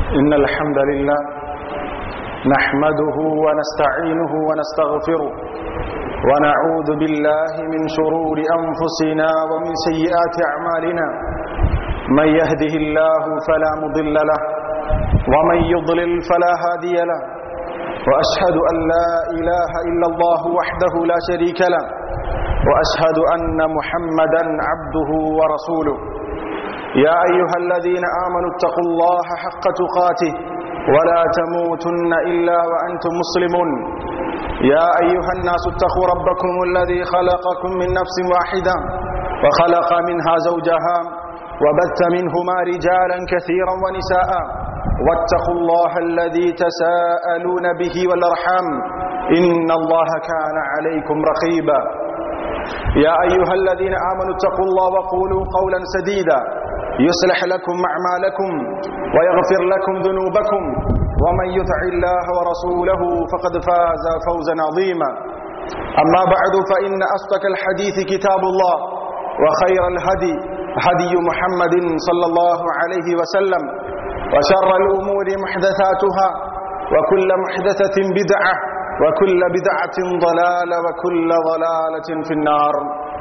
إن الحمد لله نحمده ونستعينه ونستغفره ونعوذ بالله من شرور أنفسنا ومن سيئات أعمالنا من يهده الله فلا مضل له ومن يضلل فلا هادي له وأشهد أن لا إله إلا الله وحده لا شريك له وأشهد أن محمدا عبده ورسوله يا أيها الذين آمنوا اتقوا الله حق تقاته ولا تموتن إلا وأنتم مسلمون يا أيها الناس اتقوا ربكم الذي خلقكم من نفس واحدة وخلق منها زوجها وبث منهما رجالا كثيرا ونساء واتقوا الله الذي تساءلون به والأرحام إن الله كان عليكم رقيبا يا أيها الذين آمنوا اتقوا الله وقولوا قولا سديدا يصلح لكم أعمالكم ويغفر لكم ذنوبكم ومن يطع الله ورسوله فقد فاز فوزا عظيما أما بعد فإن أصدق الحديث كتاب الله وخير الهدي هدي محمد صلى الله عليه وسلم وشر الأمور محدثاتها وكل محدثة بدعة وكل بدعة ضلالة وكل ضلالة في النار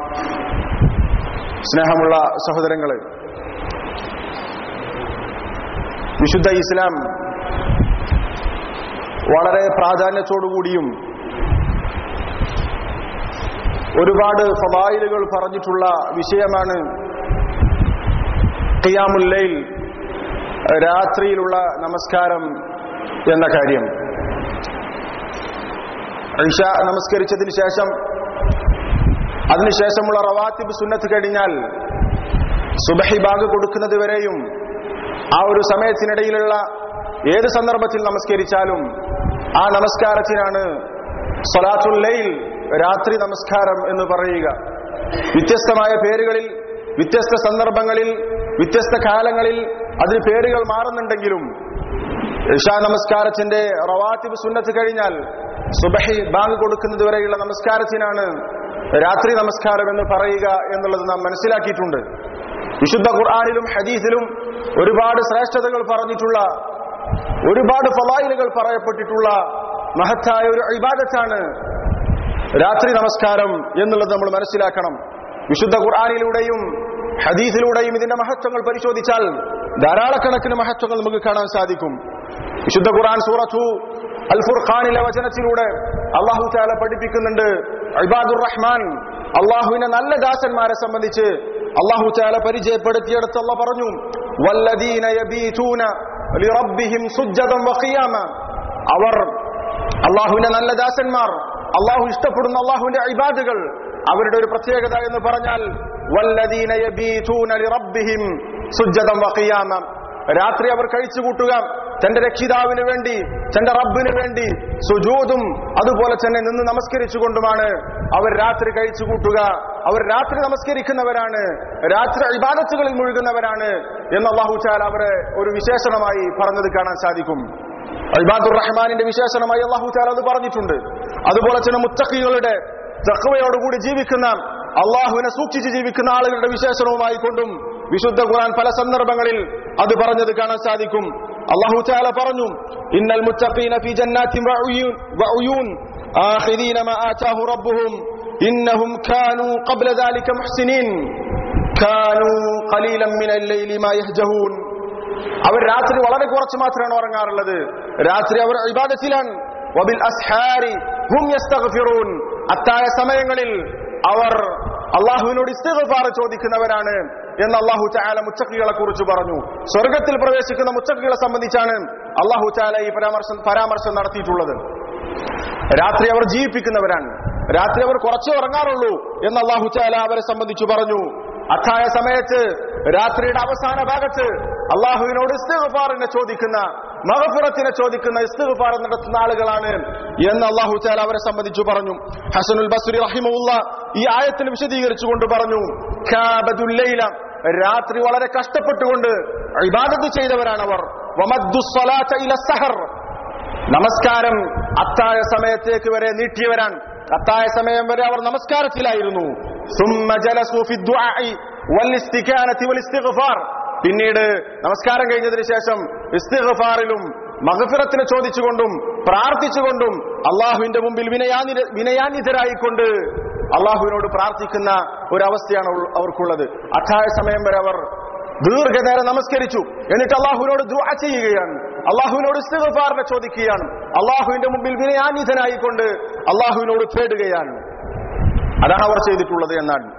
സ്നേഹമുള്ള സഹോദരങ്ങളെ വിശുദ്ധ ഇസ്ലാം വളരെ പ്രാധാന്യത്തോടുകൂടിയും ഒരുപാട് ഫവായിലുകൾ പറഞ്ഞിട്ടുള്ള വിഷയമാണ് ഖിയാമുല്ലൈൽ രാത്രിയിലുള്ള നമസ്കാരം എന്ന കാര്യം ഇഷ നമസ്കരിച്ചതിന് ശേഷം അതിനുശേഷമുള്ള റവാത്തിബ് സുന്നത്ത് കഴിഞ്ഞാൽ സുബഹി ബാഗ് കൊടുക്കുന്നത് വരെയും ആ ഒരു സമയത്തിനിടയിലുള്ള ഏത് സന്ദർഭത്തിൽ നമസ്കരിച്ചാലും ആ നമസ്കാരത്തിനാണ് സലാത്തുല്ലയിൽ രാത്രി നമസ്കാരം എന്ന് പറയുക വ്യത്യസ്തമായ പേരുകളിൽ വ്യത്യസ്ത സന്ദർഭങ്ങളിൽ വ്യത്യസ്ത കാലങ്ങളിൽ അതിന് പേരുകൾ മാറുന്നുണ്ടെങ്കിലും ഇഷാ നമസ്കാരത്തിന്റെ റവാത്തിബ് സുന്നത്ത് കഴിഞ്ഞാൽ സുബഹി ബാങ്ക് കൊടുക്കുന്നത് വരെയുള്ള നമസ്കാരത്തിനാണ് രാത്രി നമസ്കാരം എന്ന് പറയുക എന്നുള്ളത് നാം മനസ്സിലാക്കിയിട്ടുണ്ട് വിശുദ്ധ ഖുർആാനിലും ഹദീസിലും ഒരുപാട് ശ്രേഷ്ഠതകൾ പറഞ്ഞിട്ടുള്ള ഒരുപാട് ഫലായിലുകൾ പറയപ്പെട്ടിട്ടുള്ള മഹത്തായ ഒരു ഇബാദത്താണ് രാത്രി നമസ്കാരം എന്നുള്ളത് നമ്മൾ മനസ്സിലാക്കണം വിശുദ്ധ ഖുർആാനിലൂടെയും ഹദീസിലൂടെയും ഇതിന്റെ മഹത്വങ്ങൾ പരിശോധിച്ചാൽ ധാരാളക്കണക്കിന് മഹത്വങ്ങൾ നമുക്ക് കാണാൻ സാധിക്കും വിശുദ്ധ ഖുർആൻ സൂറത്തു അൽ ഫുർഖാനിലെ വചനത്തിലൂടെ അള്ളാഹു താല പഠിപ്പിക്കുന്നുണ്ട് ഇബാദുർ റഹ്മാൻ അള്ളാഹുവിനെ നല്ല ദാസന്മാരെ സംബന്ധിച്ച് അള്ളാഹു താല പരിചയപ്പെടുത്തിയെടുത്ത് അള്ള പറഞ്ഞു വല്ലദീന യബീതൂന ലിറബ്ബിഹിം സുജ്ജദൻ വഖിയാമ അവർ അള്ളാഹുവിന്റെ നല്ല ദാസന്മാർ അള്ളാഹു ഇഷ്ടപ്പെടുന്ന അള്ളാഹുവിന്റെ ഇബാദുകൾ അവരുടെ ഒരു പ്രത്യേകത എന്ന് പറഞ്ഞാൽ വല്ലദീന യബീതൂന ലിറബ്ബിഹിം സുജ്ജദൻ വഖിയാമ രാത്രി അവർ കഴിച്ചു കൂട്ടുക തന്റെ രക്ഷിതാവിന് വേണ്ടി തന്റെ റബ്ബിന് വേണ്ടി സുജൂതും അതുപോലെ തന്നെ നിന്ന് നമസ്കരിച്ചുകൊണ്ടുമാണ് അവർ രാത്രി കഴിച്ചു കൂട്ടുക അവർ രാത്രി നമസ്കരിക്കുന്നവരാണ് രാത്രി ഇബാദത്തുകളിൽ മുഴുകുന്നവരാണ് എന്ന് അള്ളാഹു ചാൽ അവരെ ഒരു വിശേഷണമായി പറഞ്ഞത് കാണാൻ സാധിക്കും ഇബാദുർ റഹ്മാനിന്റെ വിശേഷണമായി അള്ളാഹു ചാൽ അത് പറഞ്ഞിട്ടുണ്ട് അതുപോലെ തന്നെ മുത്തഖികളുടെ തഖ്വയോടുകൂടി ജീവിക്കുന്ന അള്ളാഹുവിനെ സൂക്ഷിച്ച് ജീവിക്കുന്ന ആളുകളുടെ വിശേഷണവുമായി കൊണ്ടും വിശുദ്ധ ഖുർആൻ പല സന്ദർഭങ്ങളിൽ അത് പറഞ്ഞത് കാണാൻ സാധിക്കും അള്ളാഹു ചാല പറഞ്ഞു ഇന്നൽ മുത്തഖീന ഫീ ജന്നാത്തിൻ വഉയൂൻ വഉയൂൻ ആഖിരീന മാ ആതാഹു റബ്ബുഹും ഇന്നഹും കാനൂ ഖബ്ല ദാലിക മുഹ്സിനീൻ കാനൂ ഖലീലൻ മിനൽ ലൈലി മാ യഹ്ജഹൂൻ അവർ രാത്രി വളരെ കുറച്ച് മാത്രമാണ് ഉറങ്ങാറുള്ളത് രാത്രി അവർ ഇബാദത്തിലാണ് വബിൽ അസ്ഹാരി ഹും യസ്തഗ്ഫിറൂൻ അത്തായ സമയങ്ങളിൽ അവർ അള്ളാഹുവിനോട് ഇസ്തിഗ്ഫാർ ചോദിക്കുന്നവരാണ് എന്ന് അള്ളാഹു ചായാല മുച്ചക്കികളെ കുറിച്ച് പറഞ്ഞു സ്വർഗത്തിൽ പ്രവേശിക്കുന്ന മുച്ചക്കികളെ സംബന്ധിച്ചാണ് അള്ളാഹു ചായാല ഈ പരാമർശം പരാമർശം നടത്തിയിട്ടുള്ളത് രാത്രി അവർ ജീവിപ്പിക്കുന്നവരാണ് രാത്രി അവർ കുറച്ചേ ഉറങ്ങാറുള്ളൂ എന്ന് അള്ളാഹു ചായാല അവരെ സംബന്ധിച്ചു പറഞ്ഞു അത്തായ സമയത്ത് രാത്രിയുടെ അവസാന ഭാഗത്ത് അള്ളാഹുവിനോട് ഇസ്തിഗ്ഫാറിനെ ചോദിക്കുന്ന മഹഫുറത്തിനെ ചോദിക്കുന്ന ഇസ്തിഗ്ഫാർ നടത്തുന്ന ആളുകളാണ് എന്ന് അള്ളാഹു ചാല അവരെ സംബന്ധിച്ചു പറഞ്ഞു ഹസനുൽ ബസുരി റഹിമുള്ള ഈ ആയത്തിന് വിശദീകരിച്ചുകൊണ്ട് പറഞ്ഞു ഖാബദുല്ലൈല രാത്രി വളരെ കഷ്ടപ്പെട്ടുകൊണ്ട് ഇബാദത്ത് ചെയ്തവരാണ് അവർ വമദ്ദുസ്സലാത്ത ഇല സഹർ നമസ്കാരം അത്തായ സമയത്തേക്ക് വരെ നീട്ടിയവരാണ് അത്തായ സമയം വരെ അവർ നമസ്കാരത്തിലായിരുന്നു ثم جلسوا في الدعاء والاستكانة والاستغفار പിന്നീട് നമസ്കാരം കഴിഞ്ഞതിന് ശേഷം ഇസ്തിഗ്ഫാറിലും മഹഫിറത്തിന് ചോദിച്ചുകൊണ്ടും പ്രാർത്ഥിച്ചുകൊണ്ടും അള്ളാഹുവിന്റെ മുമ്പിൽ വിനയാനി വിനയാന്വിതരായിക്കൊണ്ട് അള്ളാഹുവിനോട് പ്രാർത്ഥിക്കുന്ന ഒരവസ്ഥയാണ് ഉൾ- അവർക്കുള്ളത് അത്താഴ സമയം വരെ അവർ ദീർഘനേരം നമസ്കരിച്ചു എന്നിട്ട് അള്ളാഹുവിനോട് ദുആ ചെയ്യുകയാണ് അള്ളാഹുവിനോട് ഇസ്തിഗ്ഫാറിനെ ചോദിക്കുകയാണ് അള്ളാഹുവിന്റെ മുമ്പിൽ വിനയാന്വിതനായിക്കൊണ്ട് അള്ളാഹുവിനോട് തേടുകയാണ് അതാണ് അവർ ചെയ്തിട്ടുള്ളത് എന്നാണ്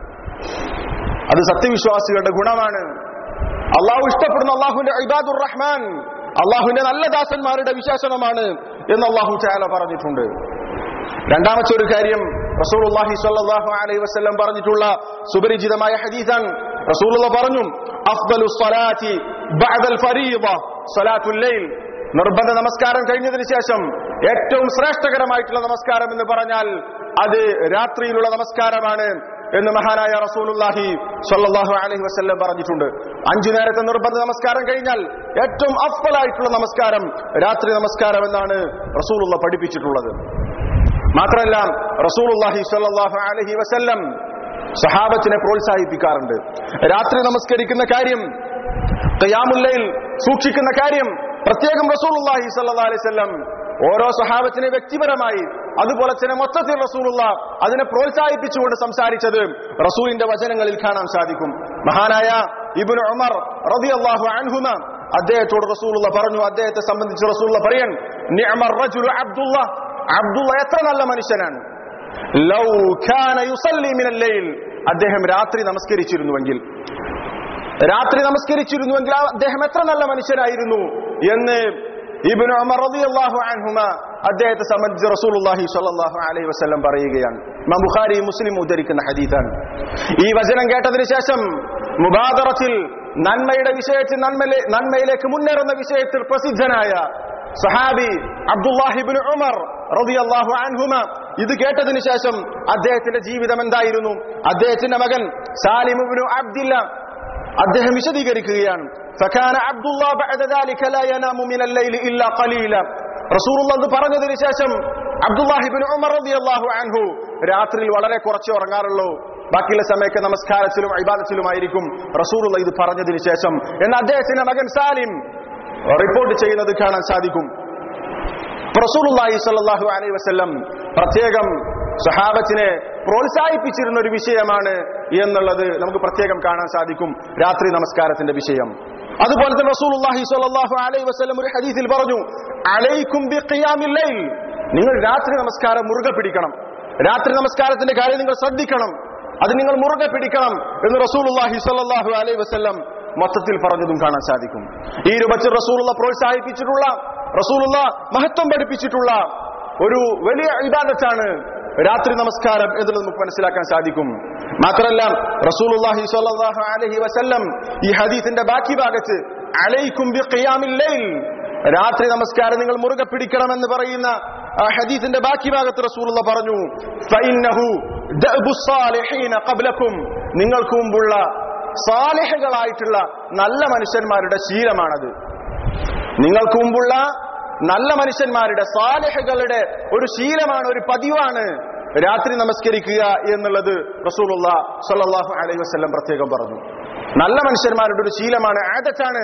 അത് സത്യവിശ്വാസികളുടെ ഗുണമാണ് അള്ളാഹു ഇഷ്ടപ്പെടുന്ന അള്ളാഹുവിന്റെ ഇബാദുർ റഹ്മാൻ അള്ളാഹുവിന്റെ നല്ല ദാസന്മാരുടെ വിശേഷണമാണ് എന്ന് അള്ളാഹു ചാല പറഞ്ഞിട്ടുണ്ട് രണ്ടാമത്തെ ഒരു കാര്യം റസൂലുള്ളാഹി സ്വല്ലല്ലാഹു അലൈഹി വസല്ലം പറഞ്ഞിട്ടുള്ള സുപരിചിതമായ ഹദീസാണ് റസൂലുള്ള പറഞ്ഞു അഫ്ദലു സ്വലാത്തി ബഅദൽ ഫരീദ സ്വലാത്തുൽ ലൈൽ നിർബന്ധ നമസ്കാരം കഴിഞ്ഞതിന് ശേഷം ഏറ്റവും ശ്രേഷ്ഠകരമായിട്ടുള്ള നമസ്കാരം എന്ന് പറഞ്ഞാൽ അത് രാത്രിയിലുള്ള നമസ്കാരമാണ് എന്ന് മഹാനായ റസൂലുള്ളാഹി സ്വല്ലല്ലാഹു അലൈഹി വസല്ലം പറഞ്ഞിട്ടുണ്ട് അഞ്ചു നേരത്തെ നിർബന്ധ നമസ്കാരം കഴിഞ്ഞാൽ ഏറ്റവും അഫ്വലായിട്ടുള്ള നമസ്കാരം രാത്രി നമസ്കാരം എന്നാണ് റസൂലുള്ള പഠിപ്പിച്ചിട്ടുള്ളത് മാത്രമല്ല റസൂലുള്ളാഹി സ്വല്ലല്ലാഹു അലൈഹി വസല്ലം സഹാബത്തിനെ പ്രോത്സാഹിപ്പിക്കാറുണ്ട് രാത്രി നമസ്കരിക്കുന്ന കാര്യം ഖിയാമുല്ലൈൽ സൂക്ഷിക്കുന്ന കാര്യം പ്രത്യേകം റസൂലുള്ളാഹി സ്വല്ലല്ലാഹു അലൈഹി വസല്ലം ഓരോ സഹാബത്തിനെ വ്യക്തിപരമായി അതുപോലെ തന്നെ മൊത്തത്തിൽ റസൂലുള്ള അതിനെ പ്രോത്സാഹിപ്പിച്ചുകൊണ്ട് സംസാരിച്ചത് റസൂലിന്റെ വചനങ്ങളിൽ കാണാൻ സാധിക്കും മഹാനായ ഇബ്നു ഉമർ റളിയല്ലാഹു അൻഹുമ അദ്ദേഹത്തോട് റസൂലുള്ള പറഞ്ഞു അദ്ദേഹത്തെ സംബന്ധിച്ച് റസൂലുള്ള പറയാൻ നിഅമർ റജുലു അബ്ദുള്ള അബ്ദുള്ള എത്ര നല്ല മനുഷ്യനാണ് ലൗ കാന യുസല്ലി മിനൽ ലൈൽ അദ്ദേഹം രാത്രി നമസ്കരിച്ചിരുന്നുവെങ്കിൽ രാത്രി നമസ്കരിച്ചിരുന്നുവെങ്കിൽ ആ അദ്ദേഹം എത്ര നല്ല മനുഷ്യനായിരുന്നു എന്ന് ഇബ്നു ഉമർ റളിയല്ലാഹു അൻഹുമ അദ്ദേഹത്തെ സംബന്ധിച്ച് റസൂലുള്ളാഹി സ്വല്ലല്ലാഹു അലൈഹി വസല്ലം പറയുകയാണ് ഇമാം ബുഖാരി മുസ്ലിം ഉദ്ധരിക്കുന്ന ഹദീസാണ് ഈ വചനം കേട്ടതിന് ശേഷം മുബാദറത്തിൽ നന്മയുടെ വിഷയത്തിൽ നന്മയിലെ നന്മയിലേക്ക് മുന്നേറുന്ന വിഷയത്തിൽ പ്രസിദ്ധനായ സഹാബി അബ്ദുല്ലാഹിബിൻ ഉമർ റളിയല്ലാഹു അൻഹുമ ഇത് കേട്ടതിന് ശേഷം അദ്ദേഹത്തിന്റെ ജീവിതം എന്തായിരുന്നു അദ്ദേഹത്തിന്റെ മകൻ സാലിം ഇബ്നു അബ്ദില്ല അദ്ദേഹം വിശദീകരിക്കുകയാണ് فكان عبد الله بعد ذلك لا ينام من الليل الا قليلا റസൂൽ അത് പറഞ്ഞതിന് ശേഷം അബ്ദുല്ലാഹിബിൻ ഉമർ റളിയല്ലാഹു അൻഹു രാത്രിയിൽ വളരെ കുറച്ചേ ഉറങ്ങാറുള്ളൂ ബാക്കിയുള്ള സമയത്ത് നമസ്കാരത്തിലും ഇബാദത്തിലുമായിരിക്കും റസൂൽ ഇത് പറഞ്ഞതിന് ശേഷം എന്ന് അദ്ദേഹത്തിന്റെ മകൻ സാലിം റിപ്പോർട്ട് ചെയ്യുന്നത് കാണാൻ സാധിക്കും റസൂലുള്ളാഹി സ്വല്ലല്ലാഹു അലൈഹി വസല്ലം പ്രത്യേകം സഹാബത്തിനെ പ്രോത്സാഹിപ്പിച്ചിരുന്ന ഒരു വിഷയമാണ് എന്നുള്ളത് നമുക്ക് പ്രത്യേകം കാണാൻ സാധിക്കും രാത്രി നമസ്കാരത്തിന്റെ വിഷയം അതുപോലെ തന്നെ റസൂലുള്ളാഹി സ്വല്ലല്ലാഹു അലൈഹി വസല്ലം ഒരു ഹദീസിൽ പറഞ്ഞു അലൈക്കും ബിഖിയാമിൽ ലൈൽ നിങ്ങൾ രാത്രി നമസ്കാരം മുറുകെ പിടിക്കണം രാത്രി നമസ്കാരത്തിന്റെ കാര്യം നിങ്ങൾ ശ്രദ്ധിക്കണം അത് നിങ്ങൾ മുറുകെ പിടിക്കണം എന്ന് റസൂലുള്ളാഹി സ്വല്ലല്ലാഹു അലൈഹി വസല്ലം മൊത്തത്തിൽ പറഞ്ഞതും കാണാൻ സാധിക്കും ഈ രൂപത്തിൽ റസൂലുള്ള പ്രോത്സാഹിപ്പിച്ചിട്ടുള്ള റസൂലുള്ള മഹത്വം പഠിപ്പിച്ചിട്ടുള്ള ഒരു വലിയ ഇബാദത്താണ് രാത്രി നമസ്കാരം എന്നുള്ളത് നമുക്ക് മനസ്സിലാക്കാൻ സാധിക്കും മാത്രമല്ല റസൂലുള്ളാഹി സ്വല്ലല്ലാഹു അലൈഹി വസല്ലം ഈ ഹദീസിന്റെ ബാക്കി ഭാഗത്ത് അലൈക്കും ബിഖിയാമിൽ ലൈൽ രാത്രി നമസ്കാരം നിങ്ങൾ മുറുകെ പിടിക്കണമെന്ന് പറയുന്ന ആ ഹദീസിന്റെ ബാക്കി ഭാഗത്ത് റസൂലുള്ള പറഞ്ഞു ഫഇന്നഹു ദഅബു സ്സാലിഹീന ഖബ്ലക്കും നിങ്ങൾക്ക് മുമ്പുള്ള സാലിഹകളായിട്ടുള്ള നല്ല മനുഷ്യന്മാരുടെ ശീലമാണത് നിങ്ങൾക്ക് മുമ്പുള്ള നല്ല മനുഷ്യന്മാരുടെ സാലിഹകളുടെ ഒരു ശീലമാണ് ഒരു പതിവാണ് രാത്രി നമസ്കരിക്കുക എന്നുള്ളത് റസൂലുള്ള സല്ലല്ലാഹു അലൈഹി വസല്ലം പ്രത്യേകം പറഞ്ഞു നല്ല മനുഷ്യന്മാരുടെ ഒരു ശീലമാണ് ആദത്താണ്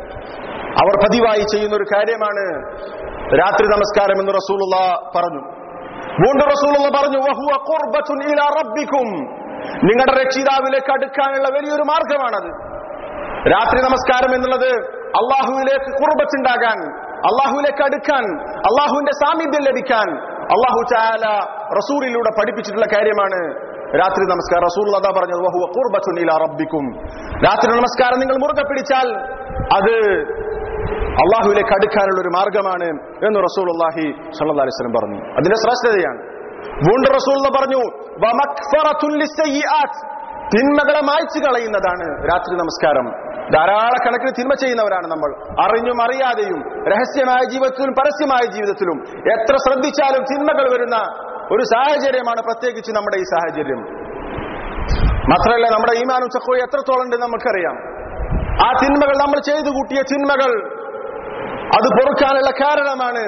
അവർ പതിവായി ചെയ്യുന്ന ഒരു കാര്യമാണ് രാത്രി നമസ്കാരം എന്ന് റസൂലുള്ള പറഞ്ഞു വീണ്ടും റസൂലുള്ള പറഞ്ഞു വഹുവ ഖുർബത്തുൻ ഇലാ റബ്ബിക്കും നിങ്ങളുടെ രക്ഷിതാവിലേക്ക് അടുക്കാനുള്ള വലിയൊരു മാർഗമാണത് രാത്രി നമസ്കാരം എന്നുള്ളത് അള്ളാഹുവിലേക്ക് കുർബത്തുണ്ടാകാൻ അള്ളാഹുവിലേക്ക് അടുക്കാൻ അള്ളാഹുവിന്റെ സാമീപ്യം ലഭിക്കാൻ അള്ളാഹു ചാല റസൂലിലൂടെ പഠിപ്പിച്ചിട്ടുള്ള കാര്യമാണ് രാത്രി നമസ്കാരം റസൂൽ അതാ പറഞ്ഞത് വഹുവ ഖുർബത്തുൻ ഇലാ റബ്ബിക്കും രാത്രി നമസ്കാരം നിങ്ങൾ മുറുകെ പിടിച്ചാൽ അത് അള്ളാഹുവിലേക്ക് അടുക്കാനുള്ള ഒരു മാർഗമാണ് എന്ന് റസൂൽ അള്ളാഹി സല്ലാ അലൈവലം പറഞ്ഞു അതിന്റെ ശ്രേഷ്ഠതയാണ് വീണ്ടും റസൂൽ പറഞ്ഞു വമക്ഫറത്തുൻ ലിസ്സയ്യിആത്ത്. തിന്മകളെ മായ്ച്ചു കളയുന്നതാണ് രാത്രി നമസ്കാരം ധാരാളക്കണക്കിന് തിന്മ ചെയ്യുന്നവരാണ് നമ്മൾ അറിഞ്ഞും അറിയാതെയും രഹസ്യമായ ജീവിതത്തിലും പരസ്യമായ ജീവിതത്തിലും എത്ര ശ്രദ്ധിച്ചാലും തിന്മകൾ വരുന്ന ഒരു സാഹചര്യമാണ് പ്രത്യേകിച്ച് നമ്മുടെ ഈ സാഹചര്യം മാത്രമല്ല നമ്മുടെ ഈമാനും ചക്കോയും എത്രത്തോളം ഉണ്ട് നമുക്കറിയാം ആ തിന്മകൾ നമ്മൾ ചെയ്തു കൂട്ടിയ തിന്മകൾ അത് പൊറുക്കാനുള്ള കാരണമാണ്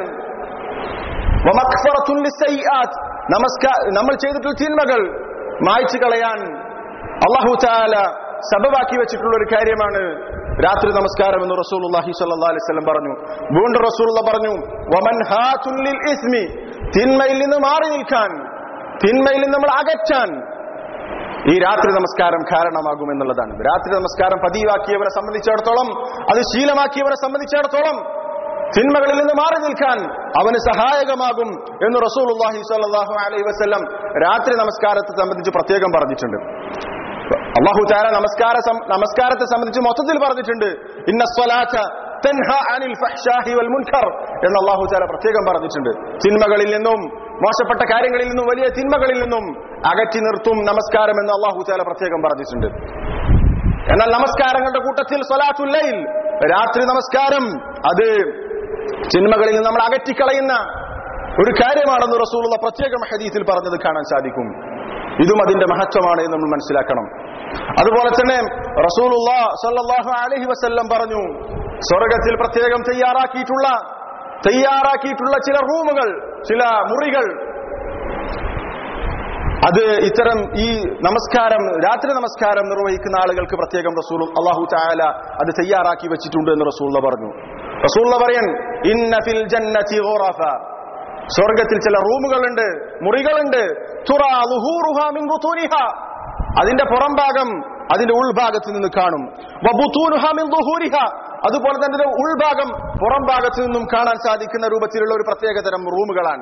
വമക്ഫറത്തുൻ ലിസ്സയ്യിആത്ത്. നമസ്കാ നമ്മൾ ചെയ്തിട്ടുള്ള തിന്മകൾ മായ്ച്ചു കളയാൻ അള്ളാഹു ചാല സബബാക്കി വെച്ചിട്ടുള്ള ഒരു കാര്യമാണ് രാത്രി നമസ്കാരം എന്ന് റസൂലുള്ളാഹി സ്വല്ലല്ലാഹി അലൈഹി വസല്ലം പറഞ്ഞു വീണ്ടും റസൂലുള്ള പറഞ്ഞു വമൻഹാതുൻ ലിൽ ഇസ്മി തിന്മയിൽ നിന്ന് മാറി നിൽക്കാൻ തിന്മയിൽ നിന്ന് നമ്മൾ അകറ്റാൻ ഈ രാത്രി നമസ്കാരം കാരണമാകും എന്നുള്ളതാണ് രാത്രി നമസ്കാരം പതിവാക്കിയവരെ സംബന്ധിച്ചിടത്തോളം അത് ശീലമാക്കിയവരെ സംബന്ധിച്ചിടത്തോളം തിന്മകളിൽ നിന്ന് മാറി നിൽക്കാൻ അവന് സഹായകമാകും എന്ന് റസൂലുള്ളാഹി സ്വല്ലല്ലാഹു അലൈഹി വസല്ലം രാത്രി നമസ്കാരത്തെ സംബന്ധിച്ച് പ്രത്യേകം പറഞ്ഞിട്ടുണ്ട് അള്ളാഹു താര നമസ്കാര സം- നമസ്കാരത്തെ സംബന്ധിച്ച് മൊത്തത്തിൽ പറഞ്ഞിട്ടുണ്ട് ഇന്ന സ്വലാത്ത തൻഹ അനിൽ ഫഹ്ശാഹി വൽ മുൻകർ എന്ന് അള്ളാഹു താര പ്രത്യേകം പറഞ്ഞിട്ടുണ്ട് തിന്മകളിൽ നിന്നും മോശപ്പെട്ട കാര്യങ്ങളിൽ നിന്നും വലിയ തിന്മകളിൽ നിന്നും അകറ്റി നിർത്തും നമസ്കാരം എന്ന് അള്ളാഹു താല പ്രത്യേകം പറഞ്ഞിട്ടുണ്ട് എന്നാൽ നമസ്കാരങ്ങളുടെ കൂട്ടത്തിൽ സ്വലാത്തുല്ലയിൽ രാത്രി നമസ്കാരം അത് തിന്മകളിൽ നിന്ന് നമ്മൾ അകറ്റിക്കളയുന്ന ഒരു കാര്യമാണെന്ന് റസൂലുള്ള പ്രത്യേകം ഹദീസിൽ പറഞ്ഞത് കാണാൻ സാധിക്കും ഇതും അതിന്റെ മഹത്വമാണ് എന്ന് നമ്മൾ മനസ്സിലാക്കണം അതുപോലെ തന്നെ റസൂലുള്ള സല്ലല്ലാഹു അലൈഹി വസല്ലം പറഞ്ഞു സ്വർഗത്തിൽ പ്രത്യേകം തയ്യാറാക്കിയിട്ടുള്ള തയ്യാറാക്കിയിട്ടുള്ള ചില റൂമുകൾ ചില മുറികൾ അത് ഇത്തരം ഈ നമസ്കാരം രാത്രി നമസ്കാരം നിർവഹിക്കുന്ന ആളുകൾക്ക് പ്രത്യേകം റസൂൽ അള്ളാഹു ചായാല അത് തയ്യാറാക്കി വെച്ചിട്ടുണ്ട് എന്ന് റസൂള്ള പറഞ്ഞു റസൂള്ള പറയൻ ഇന്ന ഫിൽ ജന്നതി ഖുറഫ സ്വർഗത്തിൽ ചില റൂമുകളുണ്ട് മുറികളുണ്ട് തുറാ ളുഹൂറുഹാ മിൻ ബുതൂനിഹാ അതിന്റെ പുറംഭാഗം അതിന്റെ ഉൾഭാഗത്ത് നിന്ന് കാണും വബുതൂനുഹാ മിൻ ദുഹൂരിഹാ അതുപോലെ തന്നെ അതിന്റെ ഉൾഭാഗം പുറം ഭാഗത്ത് നിന്നും കാണാൻ സാധിക്കുന്ന രൂപത്തിലുള്ള ഒരു പ്രത്യേകതരം റൂമുകളാണ്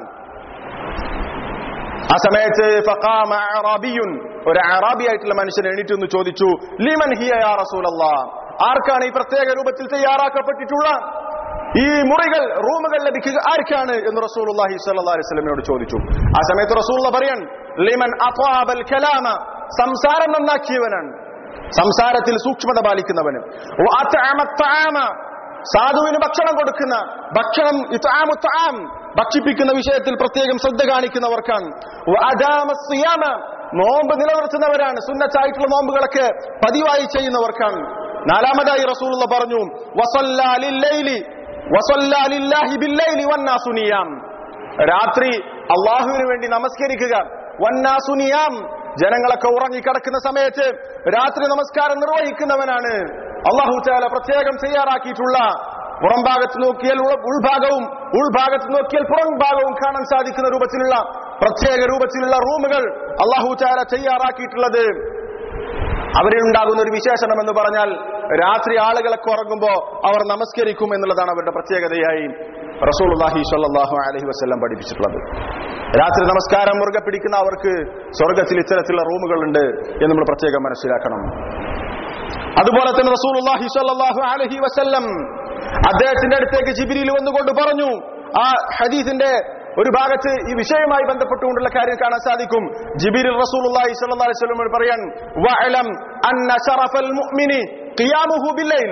ആ സമയത്ത് ഫഖാമ അറാബിയുൻ ഒരു അറാബി ആയിട്ടുള്ള മനുഷ്യൻ എണീറ്റ് എന്ന് ചോദിച്ചു ലിമൻ ഹിയ യാ റസൂലല്ലാ ആർക്കാണ് ഈ പ്രത്യേക രൂപത്തിൽ തയ്യാറാക്കപ്പെട്ടിട്ടുള്ള ഈ മുറികൾ റൂമുകൾ ലഭിക്കുക ആർക്കാണ് എന്ന് റസൂലുള്ളാഹി സ്വല്ലല്ലാഹി അലൈഹി വസല്ലമയോട് ചോദിച്ചു ആ സമയത്ത് റസൂലുള്ള പറയൻ ലിമൻ അത്വാബൽ കലാമ സംസാരം നന്നാക്കിയവനാണ് സംസാരത്തിൽ സൂക്ഷ്മത പാലിക്കുന്നവന് വഅത്അമ അത്അമ സാധുവിന് ഭക്ഷണം കൊടുക്കുന്ന ഭക്ഷണം ഇത്ആമു തആം ഭക്ഷിപ്പിക്കുന്ന വിഷയത്തിൽ പ്രത്യേകം ശ്രദ്ധ കാണിക്കുന്നവർക്കാണ് വഅദാമ സിയാമ നോമ്പ് നിലനിർത്തുന്നവരാണ് സുന്നത്തായിട്ടുള്ള നോമ്പുകളൊക്കെ പതിവായി ചെയ്യുന്നവർക്കാണ് നാലാമതായി റസൂലുള്ള പറഞ്ഞു വസല്ലാ ലില്ലൈലി വസല്ലാ ലില്ലാഹി ബില്ലൈലി വന്നാസു നിയാം രാത്രി അള്ളാഹുവിന് വേണ്ടി നമസ്കരിക്കുക വന്നാസു നിയാം ജനങ്ങളൊക്കെ ഉറങ്ങിക്കിടക്കുന്ന സമയത്ത് രാത്രി നമസ്കാരം നിർവഹിക്കുന്നവനാണ് അള്ളാഹു ചാല പ്രത്യേകം തയ്യാറാക്കിയിട്ടുള്ള പുറം ഭാഗത്ത് നോക്കിയാൽ ഉൾ- ഉൾഭാഗവും ഉൾഭാഗത്ത് നോക്കിയാൽ പുറം ഭാഗവും കാണാൻ സാധിക്കുന്ന രൂപത്തിലുള്ള പ്രത്യേക രൂപത്തിലുള്ള റൂമുകൾ അള്ളാഹു ചാല തയ്യാറാക്കിയിട്ടുള്ളത് അവരിൽ ഉണ്ടാകുന്ന ഒരു വിശേഷണം എന്ന് പറഞ്ഞാൽ രാത്രി ആളുകളൊക്കെ ഉറങ്ങുമ്പോ അവർ നമസ്കരിക്കും എന്നുള്ളതാണ് അവരുടെ പ്രത്യേകതയായി റസൂലുള്ളാഹി സ്വല്ലല്ലാഹു അലൈഹി വസല്ലം പഠിപ്പിച്ചിട്ടുള്ളത് രാത്രി നമസ്കാരം മുറുകെ പിടിക്കുന്ന അവർക്ക് സ്വർഗത്തിൽ ഇത്തരത്തിലുള്ള റൂമുകളുണ്ട് എന്ന് നമ്മൾ പ്രത്യേകം മനസ്സിലാക്കണം അതുപോലെ തന്നെ റസൂലുള്ളാഹി സ്വല്ലല്ലാഹു അലൈഹി വസല്ലം അദ്ദേഹത്തിന്റെ അടുത്തേക്ക് ജിബിരിയിൽ വന്നുകൊണ്ട് പറഞ്ഞു ആ ഹദീസിന്റെ ഒരു ഭാഗത്ത് ഈ വിഷയവുമായി ബന്ധപ്പെട്ടുകൊണ്ടുള്ള കാര്യം കാണാൻ സാധിക്കും ജിബിരിൽ റസൂലുള്ളാഹി സ്വല്ലല്ലാഹു അലൈഹി വസല്ലം പറയാൻ വഅലം അന്ന ശറഫൽ മുഅ്മിനി ഖിയാമുഹു ബില്ലൈൽ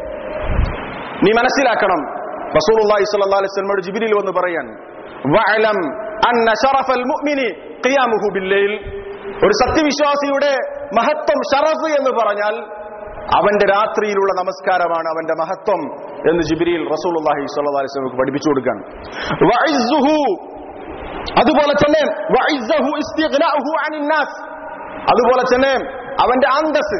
നീ മനസ്സിലാക്കണം റസൂലുള്ളാഹി സ്വല്ലല്ലാഹു അലൈഹി വസല്ലം ജിബിരിൽ വന്ന് പറയാൻ വഅലം അന്ന ശറഫൽ മുഅ്മിനി ഖിയാമുഹു ബില്ലൈൽ ഒരു സത്യവിശ്വാസിയുടെ മഹത്വം ഷറഫ് എന്ന് പറഞ്ഞാൽ അവന്റെ രാത്രിയിലുള്ള നമസ്കാരമാണ് അവന്റെ മഹത്വം എന്ന് ജിബിരിയിൽ റസൂലുള്ളാഹി സ്വല്ലല്ലാഹു അലൈഹി വസല്ലം പഠിപ്പിച്ചു കൊടുക്കാൻ വഇസ്സുഹു അതുപോലെ തന്നെ വഇസ്സഹു ഇസ്തിഗ്നാഉഹു അനിൻ നാസ് അതുപോലെ തന്നെ അവന്റെ അന്തസ്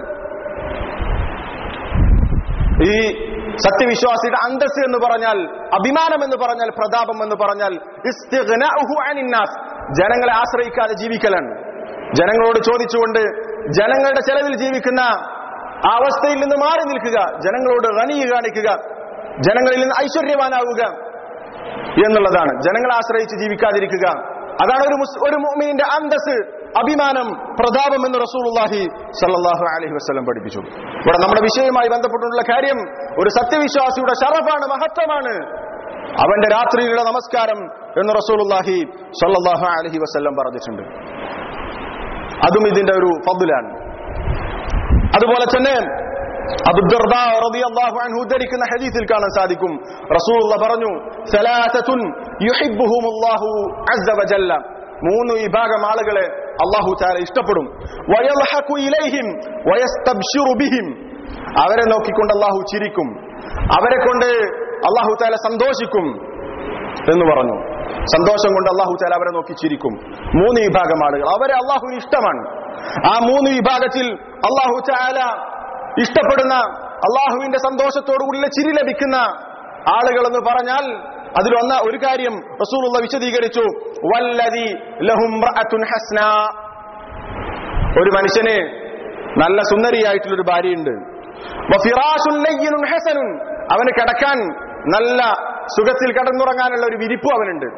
ഈ സത്യവിശ്വാസിയുടെ അന്തസ് എന്ന് പറഞ്ഞാൽ അഭിമാനം എന്ന് പറഞ്ഞാൽ പ്രതാപം എന്ന് പറഞ്ഞാൽ ഇസ്തിഗ്നാഉഹു അനിൻ നാസ് ജനങ്ങളെ ആശ്രയിക്കാതെ ജീവിക്കലാണ് ജനങ്ങളോട് ചോദിച്ചുകൊണ്ട് ജനങ്ങളുടെ ചെലവിൽ ജീവിക്കുന്ന ആ അവസ്ഥയിൽ നിന്ന് മാറി നിൽക്കുക ജനങ്ങളോട് റണിയ കാണിക്കുക ജനങ്ങളിൽ നിന്ന് ഐശ്വര്യവാനാവുക എന്നുള്ളതാണ് ജനങ്ങളെ ആശ്രയിച്ച് ജീവിക്കാതിരിക്കുക അതാണ് ഒരു മുസ് ഒരു മുഅ്മിനിന്റെ അന്തസ് അഭിമാനം പ്രതാപം എന്ന് റസൂലുള്ളാഹി സല്ലല്ലാഹു അലൈഹി വസല്ലം പഠിപ്പിച്ചു ഇവിടെ നമ്മുടെ വിഷയവുമായി ബന്ധപ്പെട്ടുള്ള കാര്യം ഒരു സത്യവിശ്വാസിയുടെ ഷറഫാണ് മഹത്വമാണ് അവന്റെ രാത്രിയിലുള്ള നമസ്കാരം എന്ന് റസൂലുള്ളാഹി സല്ലല്ലാഹു അലൈഹി വസല്ലം പറഞ്ഞിട്ടുണ്ട് അതും ഇതിന്റെ ഒരു ഫضലാണ് അതുപോലെ തന്നെ അബുദ്ദർദാ റളിയല്ലാഹു അൻഹു ഉദ്ധരിക്കുന്ന ഹദീസിൽ കാണാൻ സാധിക്കും റസൂലുള്ള പറഞ്ഞു സലാസത്തുൻ യുഹിബ്ബുഹുമുല്ലാഹു അസ്സ വജല്ല മൂന്ന് വിഭാഗം ആളുകളെ അള്ളാഹു താല ഇഷ്ടപ്പെടും വയൽഹഖു ഇലൈഹിം വയസ്തബ്ശിറു ബിഹിം അവരെ നോക്കിക്കൊണ്ട് അള്ളാഹു ചിരിക്കും അവരെ കൊണ്ട് അള്ളാഹു താല സന്തോഷിക്കും എന്ന് പറഞ്ഞു സന്തോഷം കൊണ്ട് അള്ളാഹു താല അവരെ നോക്കി ചിരിക്കും മൂന്ന് വിഭാഗം ആളുകൾ അവരെ അള്ളാഹു ഇഷ്ടമാണ് ആ മൂന്ന് വിഭാഗത്തിൽ അള്ളാഹു താല ഇഷ്ടപ്പെടുന്ന അള്ളാഹുവിന്റെ സന്തോഷത്തോടുകൂടിയുള്ള ചിരി ലഭിക്കുന്ന ആളുകൾ എന്ന് പറഞ്ഞാൽ അതിലൊന്ന ഒരു കാര്യം റസൂലുള്ള വിശദീകരിച്ചു വല്ലതി ലഹും റഅത്തുൻ ഹസ്ന ഒരു മനുഷ്യന് നല്ല സുന്ദരിയായിട്ടുള്ള ഒരു ഭാര്യയുണ്ട് വഫിറാശുൻ ലയ്യിനുൻ ഹസനുൻ അവന് കിടക്കാൻ നല്ല സുഖത്തിൽ കിടന്നുറങ്ങാനുള്ള ഒരു വിരിപ്പും അവനുണ്ട്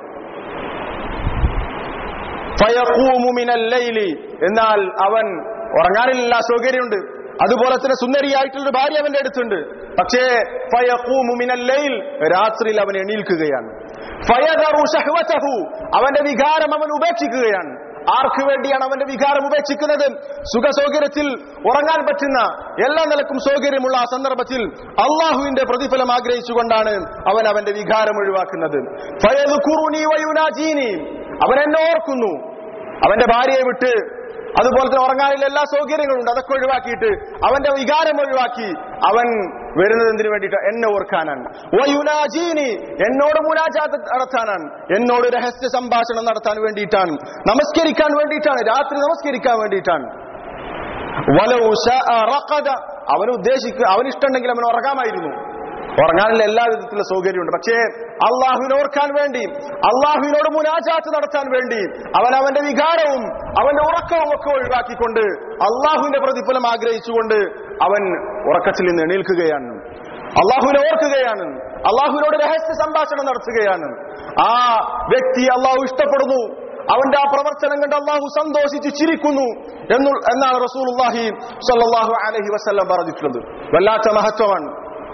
ഫയഖൂമു മിനൽ ലൈലി എന്നാൽ അവൻ ഉറങ്ങാനില്ല സൗകര്യമുണ്ട് അതുപോലെ തന്നെ സുന്ദരിയായിട്ടുള്ള ഭാര്യ അവന്റെ അടുത്തുണ്ട് പക്ഷേ ഫയഖൂമു മിനൽ ലൈൽ രാത്രിയിൽ അവൻ എണീൽക്കുകയാണ് ഫയദറു ശഹ്വതഹു അവന്റെ വികാരം അവൻ ഉപേക്ഷിക്കുകയാണ് ആർക്ക് വേണ്ടിയാണ് അവന്റെ വികാരം ഉപേക്ഷിക്കുന്നത് സുഖ സൗകര്യത്തിൽ ഉറങ്ങാൻ പറ്റുന്ന എല്ലാ നിലക്കും സൗകര്യമുള്ള ആ സന്ദർഭത്തിൽ അള്ളാഹുവിന്റെ പ്രതിഫലം ആഗ്രഹിച്ചുകൊണ്ടാണ് അവൻ അവന്റെ വികാരം ഒഴിവാക്കുന്നത് ഫയദ്കുറുനി വയുനാജീനി അവൻ എന്നെ ഓർക്കുന്നു അവന്റെ ഭാര്യയെ വിട്ട് അതുപോലെ തന്നെ ഉറങ്ങാനുള്ള എല്ലാ സൗകര്യങ്ങളുണ്ട് അതൊക്കെ ഒഴിവാക്കിയിട്ട് അവന്റെ വികാരം ഒഴിവാക്കി അവൻ വരുന്നത് എന്തിനു വേണ്ടിയിട്ട് എന്നെ ഓർക്കാനാണ് വയുനാജീനി എന്നോട് മുനാജാത്ത് നടത്താനാണ് എന്നോട് രഹസ്യ സംഭാഷണം നടത്താൻ വേണ്ടിയിട്ടാണ് നമസ്കരിക്കാൻ വേണ്ടിയിട്ടാണ് രാത്രി നമസ്കരിക്കാൻ വേണ്ടിയിട്ടാണ് വലൗ ശാഅ റഖദ അവൻ ഉദ്ദേശിക്കുക അവൻ ഇഷ്ടമുണ്ടെങ്കിൽ അവൻ ഉറങ്ങാമായിരുന്നു ഉറങ്ങാനുള്ള എല്ലാ വിധത്തിലുള്ള സൗകര്യമുണ്ട് പക്ഷേ അള്ളാഹുവിനെ ഓർക്കാൻ വേണ്ടി അള്ളാഹുവിനോട് മുനാജാത്ത് നടത്താൻ വേണ്ടി അവൻ അവന്റെ വികാരവും അവന്റെ ഉറക്കവും ഒക്കെ ഒഴിവാക്കിക്കൊണ്ട് അള്ളാഹുവിന്റെ പ്രതിഫലം ആഗ്രഹിച്ചുകൊണ്ട് അവൻ ഉറക്കത്തിൽ നിന്ന് എണീൽക്കുകയാണ് അള്ളാഹുവിനെ ഓർക്കുകയാണ് അള്ളാഹുവിനോട് രഹസ്യ സംഭാഷണം നടത്തുകയാണ് ആ വ്യക്തി അള്ളാഹു ഇഷ്ടപ്പെടുന്നു അവന്റെ ആ പ്രവർത്തനം കണ്ട് അള്ളാഹു സന്തോഷിച്ച് ചിരിക്കുന്നു എന്നു എന്നാണ് റസൂലുള്ളാഹി സ്വല്ലല്ലാഹു അലൈഹി വസല്ലം പറഞ്ഞിട്ടുള്ളത് വല്ലാത്ത മഹത്വമാണ്